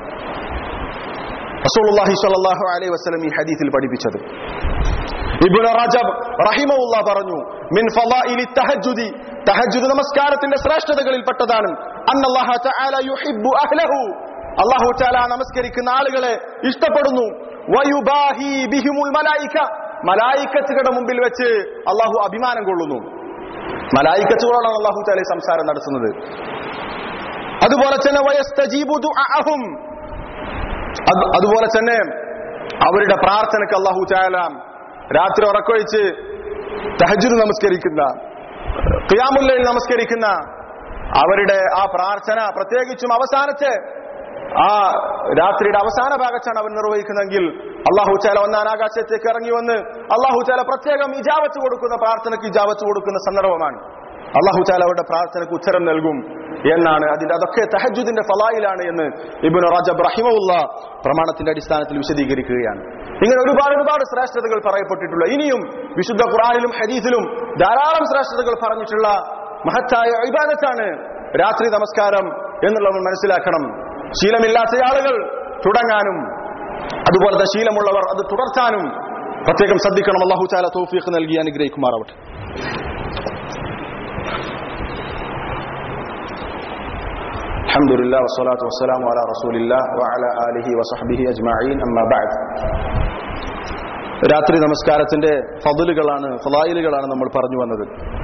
റസൂലുള്ളാഹി സ്വല്ലല്ലാഹു അലൈഹി വസല്ലം ഈ ഹദീസിൽ പഠിപ്പിച്ചത് ഇബ്നു റജബ് റഹിമഹുല്ലാ പറഞ്ഞു മിൻ ഫളായിലി തഹജ്ജുദി തഹജ്ജുദ് നമസ്കാരത്തിന്റെ ശ്രേഷ്ഠതകളിൽപ്പെട്ടതാണ് അന്നല്ലാഹ തആല യുഹിബ്ബു അഹ്ലഹു അല്ലാഹു തആല നമസ്കരിക്കുന്ന ആളുകളെ ഇഷ്ടപ്പെടുന്നു വയുബാഹി ബിഹിമുൽ മലായിക മലായിക്കത്തുകളുടെ മുമ്പിൽ വെച്ച് അള്ളാഹു അഭിമാനം കൊള്ളുന്നു മലായിക്കത്തുകളോടാണ് അള്ളാഹു തആല ഈ സംസാരം നടത്തുന്നത് അതുപോലെ തന്നെ വയസ്തജീബു ദുആഅഹും അത് അതുപോലെ തന്നെ അവരുടെ പ്രാർത്ഥനയ്ക്ക് അള്ളാഹു ചായാല രാത്രി ഉറക്കൊഴിച്ച് തഹജുദ് നമസ്കരിക്കുന്ന ഖിയാമുല്ലയിൽ നമസ്കരിക്കുന്ന അവരുടെ ആ പ്രാർത്ഥന പ്രത്യേകിച്ചും അവസാനത്തെ ആ രാത്രിയുടെ അവസാന ഭാഗത്താണ് അവൻ നിർവഹിക്കുന്നതെങ്കിൽ അള്ളാഹു ചാല ഒന്നാം ആകാശത്തേക്ക് ഇറങ്ങി വന്ന് അള്ളാഹു ചാല പ്രത്യേകം ഇജാവത്ത് കൊടുക്കുന്ന പ്രാർത്ഥനയ്ക്ക് ഇജാവത്ത് കൊടുക്കുന്ന സന്ദർഭമാണ് അള്ളാഹു ചാല അവരുടെ പ്രാർത്ഥനയ്ക്ക് ഉത്തരം നൽകും എന്നാണ് അതിന്റെ അതൊക്കെ തഹജുദിന്റെ ഫലായിലാണ് എന്ന് ഇബിൻ റജബ് റഹിമുള്ള പ്രമാണത്തിന്റെ അടിസ്ഥാനത്തിൽ വിശദീകരിക്കുകയാണ് ഇങ്ങനെ ഒരുപാട് ഒരുപാട് ശ്രേഷ്ഠതകൾ പറയപ്പെട്ടിട്ടുള്ള ഇനിയും വിശുദ്ധ ഖുറാനിലും ഹദീസിലും ധാരാളം ശ്രേഷ്ഠതകൾ പറഞ്ഞിട്ടുള്ള മഹത്തായ ഇബാദത്താണ് രാത്രി നമസ്കാരം എന്നുള്ളത് മനസ്സിലാക്കണം ശീലമില്ലാത്ത ആളുകൾ തുടങ്ങാനും അതുപോലത്തെ ശീലമുള്ളവർ അത് തുടർത്താനും പ്രത്യേകം ശ്രദ്ധിക്കണം അള്ളാഹു ചാല തൗഫീഖ് നൽകി അനുഗ്രഹിക്കുമാറാവട്ടെ الحمد لله والصلاة والسلام على رسول الله وعلى آله وصحبه أجمعين أما بعد രാത്രി നമസ്കാരത്തിന്റെ ഫضലുകളാണ് ഫലായിലുകളാണ് നമ്മൾ പറഞ്ഞു വന്നത്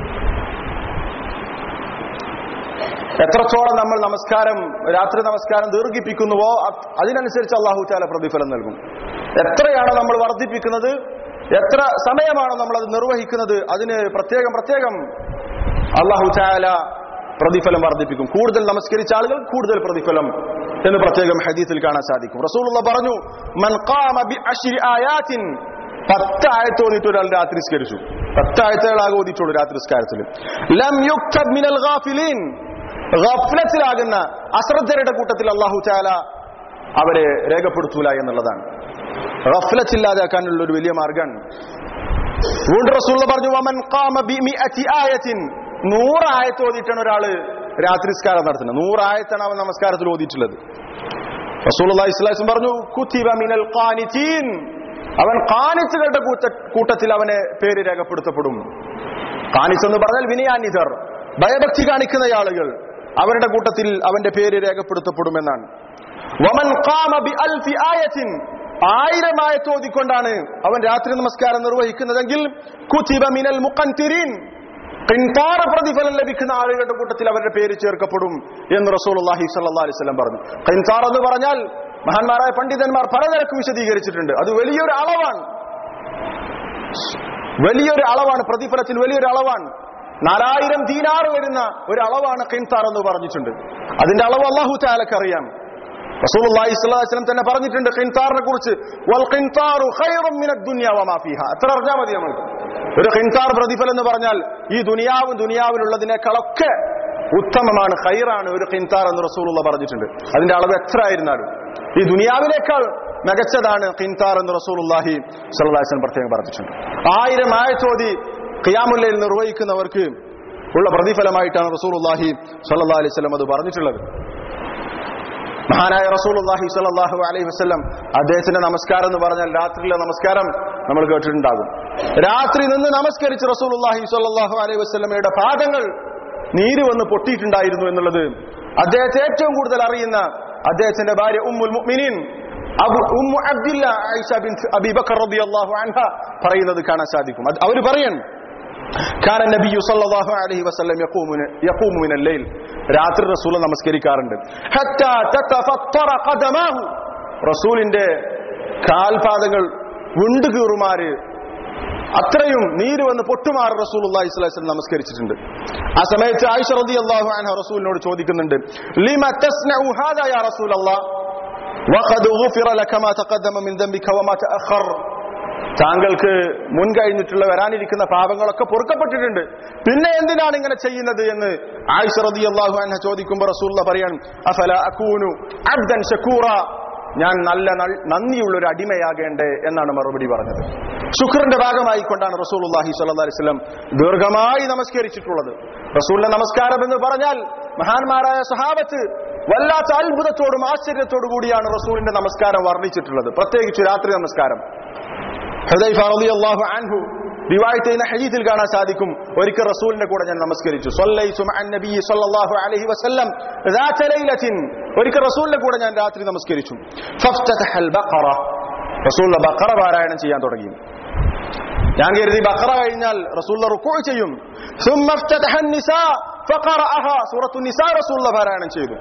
എത്രത്തോളം നമ്മൾ നമസ്കാരം രാത്രി നമസ്കാരം ദീർഘിപ്പിക്കുന്നുവോ അത് അതിനനുസരിച്ച് അള്ളാഹു ചാല പ്രതിഫലം നൽകും എത്രയാണ് നമ്മൾ വർദ്ധിപ്പിക്കുന്നത് എത്ര സമയമാണോ നമ്മൾ അത് നിർവഹിക്കുന്നത് അതിന് പ്രത്യേകം പ്രത്യേകം അള്ളാഹു ചാല പ്രതിഫലം വർദ്ധിപ്പിക്കും കൂടുതൽ നമസ്കരിച്ച ആളുകൾ കൂടുതൽ പ്രതിഫലം എന്ന് പ്രത്യേകം ഹദീസിൽ കാണാൻ സാധിക്കും റസൂലുള്ള പറഞ്ഞു മൻ ഖാമ ബി അശ്രി ആയാത്തിൻ പത്ത് ആയത്ത് ഓതിയിട്ട് ഒരാൾ രാത്രി സ്കരിച്ചു പത്ത് ആയത്തുകളാകെ ഓതിയിട്ടുള്ളൂ രാത്രി സ്കാരത്തിൽ ലം യുക്തബ് മിനൽ ഗാഫിലീൻ ഗഫ്ലത്തിലാകുന്ന അശ്രദ്ധരുടെ കൂട്ടത്തിൽ അള്ളാഹു ചാല അവരെ രേഖപ്പെടുത്തൂല എന്നുള്ളതാണ് ഗഫ്ലത്തില്ലാതാക്കാനുള്ള ഒരു വലിയ മാർഗമാണ് വീണ്ടും റസൂള്ള പറഞ്ഞു വമൻ ഖാമ ബി മിഅതി ആയത്തിൻ നൂറായത്ത് ഓതിയിട്ടാണ് ഒരാള് രാത്രി സ്കാരം നടത്തുന്നത് നൂറായത്താണ് അവൻ നമസ്കാരത്തിൽ ഓതിയിട്ടുള്ളത് റസൂലുള്ള ഇസ്ലാം പറഞ്ഞു കുത്തിബ മിനൽ ഖാനിതീൻ അവൻ കാനിച്ചുകളുടെ കൂട്ട കൂട്ടത്തിൽ അവനെ പേര് രേഖപ്പെടുത്തപ്പെടും കാനിസ് എന്ന് പറഞ്ഞാൽ വിനയാനിതർ ഭയഭക്തി കാണിക്കുന്ന ആളുകൾ അവരുടെ കൂട്ടത്തിൽ അവന്റെ പേര് രേഖപ്പെടുത്തപ്പെടുമെന്നാണ് വമൻ ഖാമ ബി അൽഫി ആയത്തിൻ ആയിരം ആയത്ത് ഓതിക്കൊണ്ടാണ് അവൻ രാത്രി നമസ്കാരം നിർവഹിക്കുന്നതെങ്കിൽ കുത്തിബ മിനൽ മുഖൻതിരീൻ കിൻതാറ പ്രതിഫലം ലഭിക്കുന്ന ആളുകളുടെ കൂട്ടത്തിൽ അവരുടെ പേര് ചേർക്കപ്പെടും എന്ന് റസൂലുള്ളാഹി സ്വല്ലല്ലാഹി അലൈഹി വസല്ലം പറഞ്ഞു കിൻതാർ എന്ന് പറഞ്ഞാൽ മഹാന്മാരായ പണ്ഡിതന്മാർ പലതരക്കും വിശദീകരിച്ചിട്ടുണ്ട് അത് വലിയൊരു അളവാണ് വലിയൊരു അളവാണ് പ്രതിഫലത്തിൽ വലിയൊരു അളവാണ് നാലായിരം ദീനാറ് വരുന്ന ഒരു അളവാണ് കിൻതാർ എന്ന് പറഞ്ഞിട്ടുണ്ട് അതിന്റെ അളവ് അള്ളാഹു താലക്ക് അറിയാം റസൂലുള്ളാഹി സ്വല്ലല്ലാഹു അലൈഹി വസല്ലം തന്നെ പറഞ്ഞിട്ടുണ്ട് ഖിൻതാറിനെ കുറിച്ച് വൽ ഖിൻതാറു ഖൈറും മിനദ് ദുനിയ വമാ ഫീഹാ എത്ര അറിഞ്ഞാൽ മതി നമ്മൾക്ക് ഒരു ഖിൻതാർ പ്രതിഫലം എന്ന് പറഞ്ഞാൽ ഈ ദുനിയാവും ദുനിയാവിലുള്ളതിനേക്കാളൊക്കെ ഉത്തമമാണ് ഖൈറാണ് ഒരു ഖിൻതാർ എന്ന് റസൂലുള്ള പറഞ്ഞിട്ടുണ്ട് അതിന്റെ അളവ് എത്ര ആയിരുന്നാലും ഈ ദുനിയാവിനേക്കാൾ മികച്ചതാണ് ഖിൻതാർ എന്ന് റസൂലുള്ളാഹി സ്വല്ലല്ലാഹു അലൈഹി വസല്ലം പ്രത്യേകം പറഞ്ഞിട്ടുണ്ട് ആയിരം ആയത്തോതി ഖിയാമുല്ലയിൽ നിർവഹിക്കുന്നവർക്ക് ഉള്ള പ്രതിഫലമായിട്ടാണ് റസൂലുള്ളാഹി സ്വല്ലല്ലാഹു അലൈഹി വസല്ലം അത് പറഞ്ഞിട്ടുള്ളത് മഹാനായ റസൂലുള്ളാഹി സ്വല്ലല്ലാഹു അലൈഹി വസല്ലം അദ്ദേഹത്തിന്റെ നമസ്കാരം എന്ന് പറഞ്ഞാൽ രാത്രിയിലെ നമസ്കാരം നമ്മൾ കേട്ടിട്ടുണ്ടാകും രാത്രി നിന്ന് നമസ്കരിച്ച് റസൂലുള്ളാഹി സ്വല്ലല്ലാഹു അലൈഹി വസല്ലമയുടെ പാദങ്ങൾ നീര് വന്ന് പൊട്ടിയിട്ടുണ്ടായിരുന്നു എന്നുള്ളത് അദ്ദേഹത്തെ ഏറ്റവും കൂടുതൽ അറിയുന്ന അദ്ദേഹത്തിന്റെ ഭാര്യ ഉമ്മുൽ മുഅ്മിനീൻ അബു ഉമ്മു അബ്ദില്ല ആയിഷ ബിൻത് അബി ബക്കർ റളിയല്ലാഹു അൻഹ പറയുന്നത് കാണാൻ സാധിക്കും അത് അവർ പറയൻ കാന നബിയു സല്ലല്ലാഹു അലൈഹി വസല്ലം യഖൂമു യഖൂമു മിനൽ ലൈൽ രാത്രി റസൂൽ നമസ്കരിക്കാറുണ്ട് ഹത്താ തതഫത്തറ ഖദമാഹു റസൂലിന്റെ കാൽപാദങ്ങൾ വിണ്ടുകീറുമാര് അത്രയും നീര് വന്ന് പൊട്ടുമാറ് റസൂൽ അള്ളാഹി നമസ്കരിച്ചിട്ടുണ്ട് ആ സമയത്ത് ആയിഷ റളിയല്ലാഹു അൻഹ റസൂലിനോട് ചോദിക്കുന്നുണ്ട് ലിമ തസ്നഉ ഹാദാ യാ റസൂൽ അല്ലാഹ് وقد غفر لك ما تقدم من ذنبك وما تأخر താങ്കൾക്ക് മുൻകഴിഞ്ഞിട്ടുള്ള വരാനിരിക്കുന്ന പാപങ്ങളൊക്കെ പൊറുക്കപ്പെട്ടിട്ടുണ്ട് പിന്നെ എന്തിനാണ് ഇങ്ങനെ ചെയ്യുന്നത് എന്ന് ആയിഷ റളിയല്ലാഹു അൻഹ ചോദിക്കുമ്പോൾ റസൂലുള്ള പറയാൻ അഫല അകൂനു അബ്ദൻ ശക്കൂറ ഞാൻ നല്ല നൽ- നന്ദിയുള്ള ഒരു അടിമയാകേണ്ടേ എന്നാണ് മറുപടി പറഞ്ഞത് ശുക്രന്റെ ഭാഗമായി കൊണ്ടാണ് റസൂലുള്ളാഹി സ്വല്ലല്ലാഹി അലൈഹി വസല്ലം ദീർഘമായി നമസ്കരിച്ചിട്ടുള്ളത് റസൂലിന്റെ നമസ്കാരം എന്ന് പറഞ്ഞാൽ മഹാന്മാരായ സഹാബത്ത് വല്ലാത്ത അത്ഭുതത്തോടും ആശ്ചര്യത്തോടു കൂടിയാണ് റസൂലിന്റെ നമസ്കാരം വർണ്ണിച്ചിട്ടുള്ളത് പ്രത്യേകിച്ച് രാത്രി നമസ്കാരം ഹുദൈഫ റളിയല്ലാഹു അൻഹു റിവായത്ത് ചെയ്യുന്ന ഹദീസിൽ കാണാൻ സാധിക്കും ഒരിക്കൽ റസൂലിന്റെ കൂടെ ഞാൻ നമസ്കരിച്ചു സ്വല്ലൈതു മഅൻ നബി സ്വല്ലല്ലാഹു അലൈഹി വസല്ലം ذات ليلة ഒരിക്കൽ റസൂലിന്റെ കൂടെ ഞാൻ രാത്രി നമസ്കരിച്ചു ഫഫ്തഹൽ ബഖറ റസൂലുള്ള ബഖറ പാരായണം ചെയ്യാൻ തുടങ്ങി ഞാൻ കരുതി ബഖറ കഴിഞ്ഞാൽ റസൂലുള്ള റുക്കൂ ചെയ്യും ثم افتتح النساء فقرأها സൂറത്തു നിസാ റസൂലുള്ള പാരായണം ചെയ്തു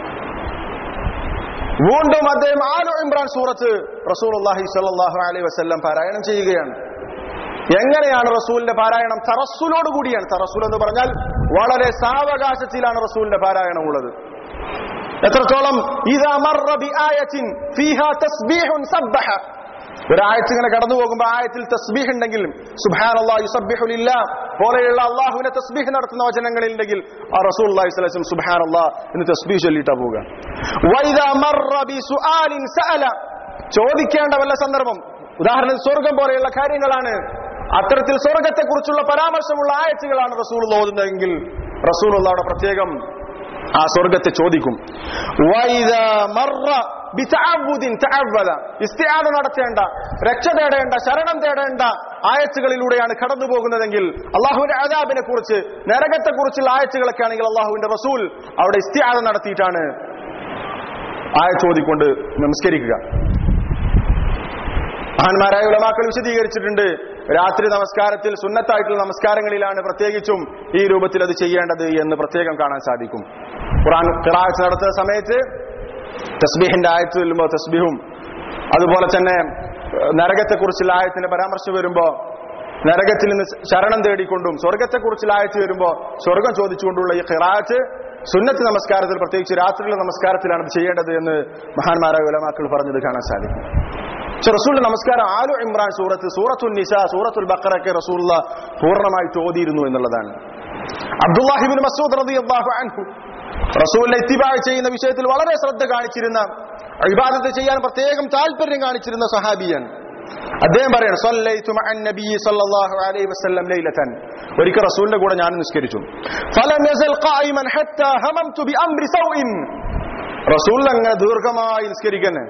വീണ്ടും അദ്ദേഹം ആലു ഇമ്രാൻ സൂറത്ത് റസൂലുള്ളാഹി സ്വല്ലല്ലാഹു അലൈഹി വസല്ലം പാരായണം ചെയ്യുകയാണ് എങ്ങനെയാണ് റസൂലിന്റെ പാരായണം തറസ്സുലോട് കൂടിയാണ് തറസ്സുൽ എന്ന് പറഞ്ഞാൽ വളരെ സാവകാശത്തിലാണ് റസൂലിന്റെ പാരായണം ഉള്ളത് എത്രത്തോളം ഇദാ മർറ ബിആയത്തിൻ ഫീഹാ തസ്ബീഹുൻ സബ്ബഹ ഒരായത്ത് ഇങ്ങനെ കടന്നു പോകുമ്പോൾ ആയത്തിൽ തസ്ബീഹ് ഉണ്ടെങ്കിൽ സുബ്ഹാനല്ലാഹി യുസബ്ബിഹു ലില്ലാ പോലെയുള്ള അള്ളാഹുവിനെ തസ്ബീഹ് നടത്തുന്ന വചനങ്ങളിൽ ഉണ്ടെങ്കിൽ ആ റസൂലുള്ളാഹി സ്വല്ലല്ലാഹു അലൈഹി വസല്ലം സുബ്ഹാനല്ലാഹ് എന്ന് തസ്ബീഹ് ചൊല്ലിട്ടാ പോവുക വൈദാ മർറ ബിസുആലിൻ സഅല ചോദിക്കേണ്ട വല്ല സന്ദർഭം ഉദാഹരണത്തിന് സ്വർഗം പോലെയുള്ള കാര്യങ്ങളാണ് അത്തരത്തിൽ സ്വർഗത്തെക്കുറിച്ചുള്ള പരാമർശമുള്ള ആയത്തുകളാണ് റസൂൽ ഓതുന്നതെങ്കിൽ റസൂൽ അവിടെ പ്രത്യേകം ആ സ്വർഗത്തെ ചോദിക്കും വൈദാ മർറ ബിതഅവ്വുദിൻ തഅവ്വദ ഇസ്തിആദ നടത്തേണ്ട രക്ഷ തേടേണ്ട ശരണം തേടേണ്ട ആയത്തുകളിലൂടെയാണ് കടന്നു പോകുന്നതെങ്കിൽ അള്ളാഹുവിന്റെ അദാബിനെ കുറിച്ച് നരകത്തെ കുറിച്ചുള്ള ആയത്തുകളൊക്കെ ആണെങ്കിൽ അള്ളാഹുവിന്റെ റസൂൽ അവിടെ ഇസ്തിആദ നടത്തിയിട്ടാണ് ആയ ചോദിക്കൊണ്ട് നമസ്കരിക്കുക മഹാന്മാരായ ഉലമാക്കൾ വിശദീകരിച്ചിട്ടുണ്ട് രാത്രി നമസ്കാരത്തിൽ സുന്നത്തായിട്ടുള്ള നമസ്കാരങ്ങളിലാണ് പ്രത്യേകിച്ചും ഈ രൂപത്തിൽ അത് ചെയ്യേണ്ടത് എന്ന് പ്രത്യേകം കാണാൻ സാധിക്കും ഖുറാൻ ഖിറാഅത്ത് നടത്തുന്ന സമയത്ത് തസ്ബീഹിന്റെ ആയത്ത് ചെല്ലുമ്പോൾ തസ്ബീഹും അതുപോലെ തന്നെ ഏഹ്, നരകത്തെക്കുറിച്ചുള്ള ആയത്തിന്റെ പരാമർശം വരുമ്പോ നരകത്തിൽ നിന്ന് ശരണം തേടിക്കൊണ്ടും സ്വർഗത്തെക്കുറിച്ചുള്ള ആയത്ത് വരുമ്പോ സ്വർഗം ചോദിച്ചുകൊണ്ടുള്ള ഈ ഖിറാഅത്ത് സുന്നത്ത് നമസ്കാരത്തിൽ പ്രത്യേകിച്ച് രാത്രിയിലെ നമസ്കാരത്തിലാണ് ഇത് ചെയ്യേണ്ടത് എന്ന് മഹാന്മാരായ ഉലമാക്കൾ പറഞ്ഞത് കാണാൻ സാധിക്കും പക്ഷെ റസൂലിന്റെ നമസ്കാരം ആലു ഇമ്രാൻ സൂറത്ത് സൂറത്തുൽ നിസ സൂറത്തുൽ ബക്കറൊക്കെ റസൂലുള്ള പൂർണ്ണമായി ചോദിയിരുന്നു എന്നുള്ളതാണ് അബ്ദുല്ലാഹിബിൻ മസൂദ് റളിയല്ലാഹു അൻഹു റസൂലിനെ ഇത്തിബാ ചെയ്യുന്ന വിഷയത്തിൽ വളരെ ശ്രദ്ധ കാണിച്ചിരുന്ന ഇബാദത്ത് ചെയ്യാൻ പ്രത്യേകം താല്പര്യം കാണിച്ചിരുന്ന സഹാബിയാണ് അദ്ദേഹം പറയാണ് "സ്വല്ലൈതു മഅൻ നബിയ്യി സ്വല്ലല്ലാഹു അലൈഹി വസല്ലം ലൈലതൻ ഒരിക്കൽ റസൂലിന്റെ കൂടെ ഞാൻ നിസ്കരിച്ചു ഫലം യസൽ ഖായിമൻ ഹത്താ ഹമംതു ബിഅംരി സൗഇൻ റസൂൽ അങ്ങ് ദീർഘമായി നിസ്കരിക്കുന്നു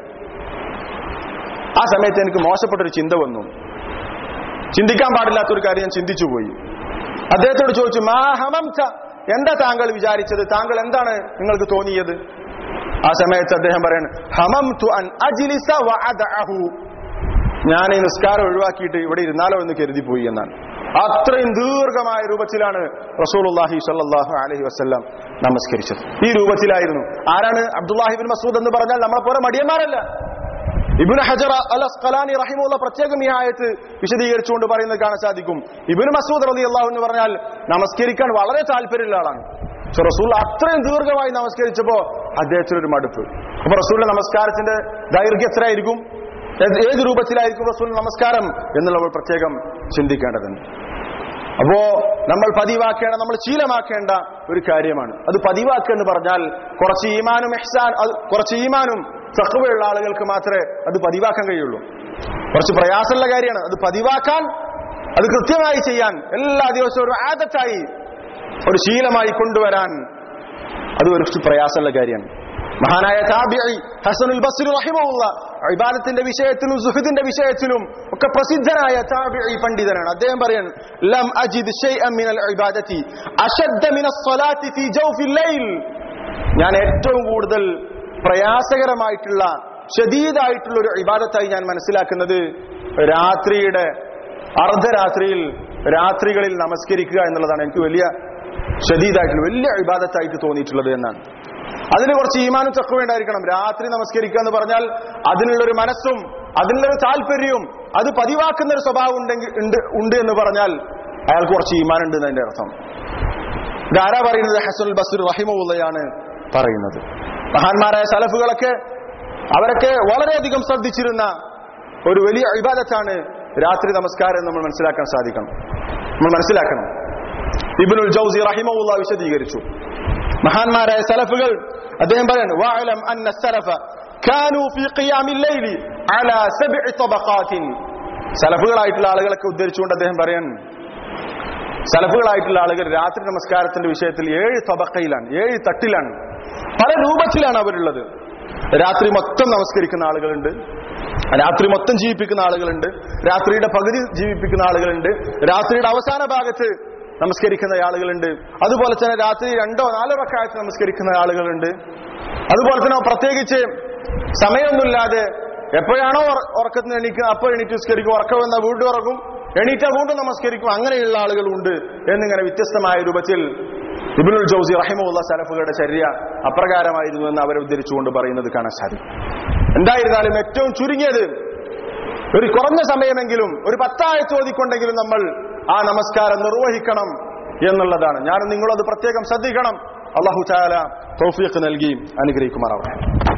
ആ സമയത്ത് എനിക്ക് മോശപ്പെട്ടൊരു ചിന്ത വന്നു ചിന്തിക്കാൻ പാടില്ലാത്തൊരു കാര്യം ഞാൻ ചിന്തിച്ചു പോയി അദ്ദേഹത്തോട് ചോദിച്ചു മാ ഹമംത എന്താ താങ്കൾ വിചാരിച്ചത് താങ്കൾ എന്താണ് നിങ്ങൾക്ക് തോന്നിയത് ആ സമയത്ത് അദ്ദേഹം പറയാണ് ഹമംതു അൻ അജ്ലിസ വ അദഅഹു ഞാൻ ഈ നിസ്കാരം ഒഴിവാക്കിയിട്ട് ഇവിടെ ഇരുന്നാലോ എന്ന് കരുതി പോയി എന്നാണ് അത്രയും ദീർഘമായ രൂപത്തിലാണ് റസൂലുള്ളാഹി സ്വല്ലല്ലാഹു അലൈഹി വസല്ലം നമസ്കരിച്ചത് ഈ രൂപത്തിലായിരുന്നു ആരാണ് അബ്ദുല്ലാഹിബിൻ മസൂദ് എന്ന് പറഞ്ഞാൽ നമ്മളെ പോലെ മടിയന്മാരല്ല ഇബിന് ഹജർ അൽ അസ്കലാനി റഹിമുള്ള പ്രത്യേകം ഈ ആയത്ത് വിശദീകരിച്ചുകൊണ്ട് പറയുന്നത് കാണാൻ സാധിക്കും ഇബിന് മസൂദ് റലി അള്ളാഹു എന്ന് പറഞ്ഞാൽ നമസ്കരിക്കാൻ വളരെ താല്പര്യമുള്ള ആളാണ് പക്ഷെ റസൂൽ അത്രയും ദീർഘമായി നമസ്കരിച്ചപ്പോ അദ്ദേഹത്തിന് ഒരു മടുപ്പ് അപ്പൊ റസൂലിന്റെ നമസ്കാരത്തിന്റെ ദൈർഘ്യം എത്രയായിരിക്കും ഏത് ഏത് രൂപത്തിലായിരിക്കും റസൂൽ നമസ്കാരം എന്നുള്ള നമ്മൾ പ്രത്യേകം ചിന്തിക്കേണ്ടതുണ്ട് അപ്പോ നമ്മൾ പതിവാക്കേണ്ട നമ്മൾ ശീലമാക്കേണ്ട ഒരു കാര്യമാണ് അത് പതിവാക്കുക എന്ന് പറഞ്ഞാൽ കുറച്ച് ഈമാനും എഹ്സാൻ അത് കുറച്ച് ഈമാനും സഹുവയുള്ള ആളുകൾക്ക് മാത്രമേ അത് പതിവാക്കാൻ കഴിയുള്ളൂ കുറച്ച് പ്രയാസമുള്ള കാര്യമാണ് അത് പതിവാക്കാൻ അത് കൃത്യമായി ചെയ്യാൻ എല്ലാ ദിവസവും ഒരു ആദത്തായി ഒരു ശീലമായി കൊണ്ടുവരാൻ അത് ഒരു പ്രയാസമുള്ള കാര്യമാണ് മഹാനായ താബിഈ ഹസനുൽ ബസ്രി റഹിമഹുള്ള ഇബാദത്തിന്റെ വിഷയത്തിലും സുഹൃദിന്റെ വിഷയത്തിലും ഒക്കെ പ്രസിദ്ധനായ താബിഈ പണ്ഡിതനാണ് അദ്ദേഹം പറയാണ് ലം അജിദ് ഷൈഅൻ മിനൽ ഇബാദത്തി അശദ്ദ മിനസ് സ്വലാത്തി ഫീ ജൗഫിൽ ലൈൽ ഞാൻ ഏറ്റവും കൂടുതൽ പ്രയാസകരമായിട്ടുള്ള ഷദീദായിട്ടുള്ള ഒരു ഇബാദത്തായി ഞാൻ മനസ്സിലാക്കുന്നത് രാത്രിയുടെ അർദ്ധരാത്രിയിൽ രാത്രികളിൽ നമസ്കരിക്കുക എന്നുള്ളതാണ് എനിക്ക് വലിയ ഷദീദായിട്ടുള്ള വലിയ ഇബാദത്തായിട്ട് തോന്നിയിട്ടുള്ളത് എന്നാണ് അതിന് കുറച്ച് ഈമാനും ചക്കവും ഉണ്ടായിരിക്കണം രാത്രി നമസ്കരിക്കുക എന്ന് പറഞ്ഞാൽ അതിനുള്ളൊരു മനസ്സും അതിനുള്ളൊരു താല്പര്യവും അത് പതിവാക്കുന്ന ഒരു സ്വഭാവം ഉണ്ടെങ്കിൽ ഉണ്ട് ഉണ്ട് എന്ന് പറഞ്ഞാൽ അയാൾക്ക് കുറച്ച് ഈമാൻ ഉണ്ട് എന്നതിന്റെ അർത്ഥം ഇതാരാ പറയുന്നത് ഹസനുൽ ബസുർ റഹിമുള്ളയാണ് പറയുന്നത് മഹാന്മാരായ സലഫുകളൊക്കെ അവരൊക്കെ വളരെയധികം ശ്രദ്ധിച്ചിരുന്ന ഒരു വലിയ ഇബാദത്താണ് രാത്രി നമസ്കാരം എന്ന് നമ്മൾ മനസ്സിലാക്കാൻ സാധിക്കണം നമ്മൾ മനസ്സിലാക്കണം ഇബിനുൽ ജൗസി റഹിമുള്ള വിശദീകരിച്ചു മഹാന്മാരായ സലഫുകൾ അദ്ദേഹം പറയാണ് വഅലം അന്ന സലഫ കാനു ഫീ ഖിയാമിൽ ലൈലി അലാ സബ്ഇ തബഖാത്തിൻ സലഫുകളായിട്ടുള്ള ആളുകളൊക്കെ ഉദ്ധരിച്ചുകൊണ്ട് അദ്ദേഹം പറയാൻ സലഫുകളായിട്ടുള്ള ആളുകൾ രാത്രി നമസ്കാരത്തിന്റെ വിഷയത്തിൽ ഏഴ് തബക്കയിലാണ് ഏഴ് തട്ടിലാണ് പല രൂപത്തിലാണ് അവരുള്ളത് രാത്രി മൊത്തം നമസ്കരിക്കുന്ന ആളുകളുണ്ട് രാത്രി മൊത്തം ജീവിപ്പിക്കുന്ന ആളുകളുണ്ട് രാത്രിയുടെ പകുതി ജീവിപ്പിക്കുന്ന ആളുകളുണ്ട് രാത്രിയുടെ അവസാന ഭാഗത്ത് നമസ്കരിക്കുന്ന ആളുകളുണ്ട് അതുപോലെ തന്നെ രാത്രി രണ്ടോ നാലോ റക്കായത്ത് നമസ്കരിക്കുന്ന ആളുകളുണ്ട് അതുപോലെ തന്നെ പ്രത്യേകിച്ച് സമയമൊന്നുമില്ലാതെ എപ്പോഴാണോ ഉറ- ഉറക്കത്തിന് എണീക്കുന്നത് അപ്പോൾ എണീറ്റ് നിസ്കരിക്കും ഉറക്കം വന്നാൽ വീണ്ടും ഉറക്കും എണീറ്റ വീണ്ടും നമസ്കരിക്കും അങ്ങനെയുള്ള ആളുകളുണ്ട് എന്നിങ്ങനെ വ്യത്യസ്തമായ രൂപത്തിൽ ഇബിനുൽ ജൗസി റഹിമുള്ള സലഫുകളുടെ ചര്യ അപ്രകാരമായിരുന്നു എന്ന് അവരെ ഉദ്ധരിച്ചുകൊണ്ട് പറയുന്നത് കാണാൻ സാധിക്കും എന്തായിരുന്നാലും ഏറ്റവും ചുരുങ്ങിയത് ഒരു കുറഞ്ഞ സമയമെങ്കിലും ഒരു പത്തായത്ത് ഓതിക്കൊണ്ടെങ്കിലും നമ്മൾ ആ നമസ്കാരം നിർവഹിക്കണം എന്നുള്ളതാണ് ഞാൻ നിങ്ങളത് പ്രത്യേകം ശ്രദ്ധിക്കണം അള്ളാഹു ചാല തൗഫീഖ് നൽകി അനുഗ്രഹിക്കുമാറാവട്ടെ